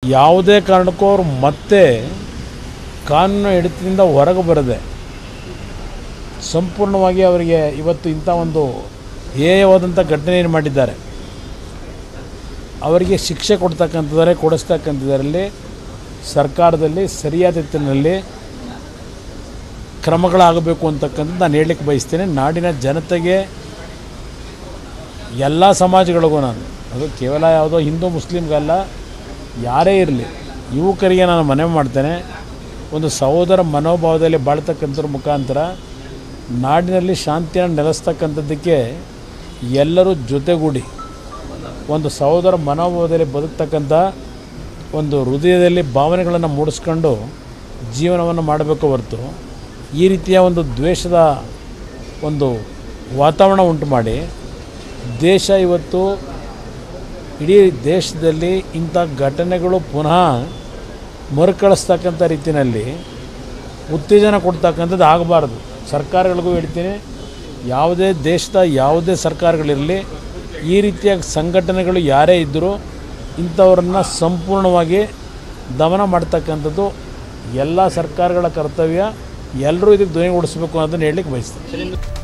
ಯಾವುದೇ ಕಾರಣಕ್ಕೂ ಅವರು ಮತ್ತೆ ಕಾನೂನು ಹಿಡಿತದಿಂದ ಹೊರಗೆ ಬರದೆ ಸಂಪೂರ್ಣವಾಗಿ ಅವರಿಗೆ ಇವತ್ತು ಇಂಥ ಒಂದು ಹೇಯವಾದಂಥ ಘಟನೆಯನ್ನು ಮಾಡಿದ್ದಾರೆ ಅವರಿಗೆ ಶಿಕ್ಷೆ ಕೊಡ್ತಕ್ಕಂಥದ್ದಾರೆ ಕೊಡಿಸ್ತಕ್ಕಂಥದ್ರಲ್ಲಿ ಸರ್ಕಾರದಲ್ಲಿ ಸರಿಯಾದ ರೀತಿಯಲ್ಲಿ ಕ್ರಮಗಳಾಗಬೇಕು ಅಂತಕ್ಕಂಥದ್ದು ನಾನು ಹೇಳಲಿಕ್ಕೆ ಬಯಸ್ತೇನೆ ನಾಡಿನ ಜನತೆಗೆ ಎಲ್ಲ ಸಮಾಜಗಳಿಗೂ ನಾನು ಅದು ಕೇವಲ ಯಾವುದೋ ಹಿಂದೂ ಮುಸ್ಲಿಮ್ಗಲ್ಲ ಯಾರೇ ಇರಲಿ ಯುವಕರಿಗೆ ನಾನು ಮನವಿ ಮಾಡ್ತೇನೆ ಒಂದು ಸಹೋದರ ಮನೋಭಾವದಲ್ಲಿ ಬಾಳ್ತಕ್ಕಂಥದ್ರ ಮುಖಾಂತರ ನಾಡಿನಲ್ಲಿ ಶಾಂತಿಯನ್ನು ನೆಲೆಸ್ತಕ್ಕಂಥದ್ದಕ್ಕೆ ಎಲ್ಲರೂ ಜೊತೆಗೂಡಿ ಒಂದು ಸಹೋದರ ಮನೋಭಾವದಲ್ಲಿ ಬದುಕ್ತಕ್ಕಂಥ ಒಂದು ಹೃದಯದಲ್ಲಿ ಭಾವನೆಗಳನ್ನು ಮೂಡಿಸ್ಕೊಂಡು ಜೀವನವನ್ನು ಮಾಡಬೇಕು ಹೊರತು ಈ ರೀತಿಯ ಒಂದು ದ್ವೇಷದ ಒಂದು ವಾತಾವರಣ ಉಂಟು ಮಾಡಿ ದೇಶ ಇವತ್ತು ಇಡೀ ದೇಶದಲ್ಲಿ ಇಂಥ ಘಟನೆಗಳು ಪುನಃ ಮರುಕಳಿಸ್ತಕ್ಕಂಥ ರೀತಿಯಲ್ಲಿ ಉತ್ತೇಜನ ಕೊಡ್ತಕ್ಕಂಥದ್ದು ಆಗಬಾರ್ದು ಸರ್ಕಾರಗಳಿಗೂ ಹೇಳ್ತೀನಿ ಯಾವುದೇ ದೇಶದ ಯಾವುದೇ ಸರ್ಕಾರಗಳಿರಲಿ ಈ ರೀತಿಯ ಸಂಘಟನೆಗಳು ಯಾರೇ ಇದ್ದರೂ ಇಂಥವ್ರನ್ನ ಸಂಪೂರ್ಣವಾಗಿ ದಮನ ಮಾಡ್ತಕ್ಕಂಥದ್ದು ಎಲ್ಲ ಸರ್ಕಾರಗಳ ಕರ್ತವ್ಯ ಎಲ್ಲರೂ ಇದಕ್ಕೆ ಧ್ವನಿಗೂಡಿಸ್ಬೇಕು ಅನ್ನೋದನ್ನು ಹೇಳಲಿಕ್ಕೆ ಬಯಸ್ತೀನಿ